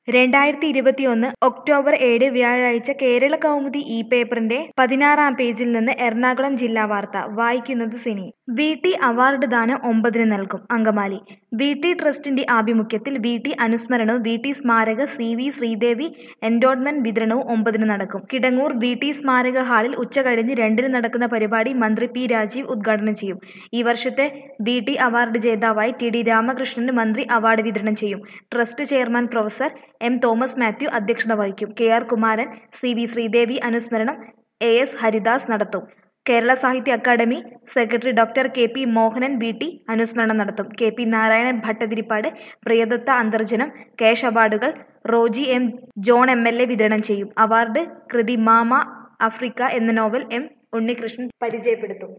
രണ്ടായിരത്തി ഇരുപത്തിയൊന്ന് ഒക്ടോബർ ഏഴ് വ്യാഴാഴ്ച കേരള കൗമുദി ഇ പേപ്പറിന്റെ പതിനാറാം പേജിൽ നിന്ന് എറണാകുളം ജില്ലാ വാർത്ത വായിക്കുന്നത് സിനി വി ടി അവാർഡ് ദാനം ഒമ്പതിന് നൽകും അങ്കമാലി വി ടി ട്രസ്റ്റിന്റെ ആഭിമുഖ്യത്തിൽ വി ടി അനുസ്മരണവും വി ടി സ്മാരക സി വി ശ്രീദേവി എൻഡോൺമെന്റ് വിതരണവും ഒമ്പതിന് നടക്കും കിടങ്ങൂർ വി ടി സ്മാരക ഹാളിൽ ഉച്ചകഴിഞ്ഞ് രണ്ടിന് നടക്കുന്ന പരിപാടി മന്ത്രി പി രാജീവ് ഉദ്ഘാടനം ചെയ്യും ഈ വർഷത്തെ വി ടി അവാർഡ് ജേതാവായി ടി ഡി രാമകൃഷ്ണന് മന്ത്രി അവാർഡ് വിതരണം ചെയ്യും trust chairman professor M Thomas Mathew അധ്യക്ഷത വഹിക്കും K R Kumaran C V Sreedevi അനുസ്മരണം എ എസ് ഹരിദാസ് നടത്തും Kerala Sahitya Akademi secretary doctor K P Mohanan V T അനുസ്മരണം നടത്തും K P Narayanan Bhattathiripad Priyadatta Antharjanam cash അവാർഡുകൾ Roji M John M L A വിതരണം ചെയ്യും അവാർഡ് കൃതി മാമ ആഫ്രിക്ക എന്ന നോവൽ എം ഉണ്ണികൃഷ്ണൻ പരിചയപ്പെടുത്തും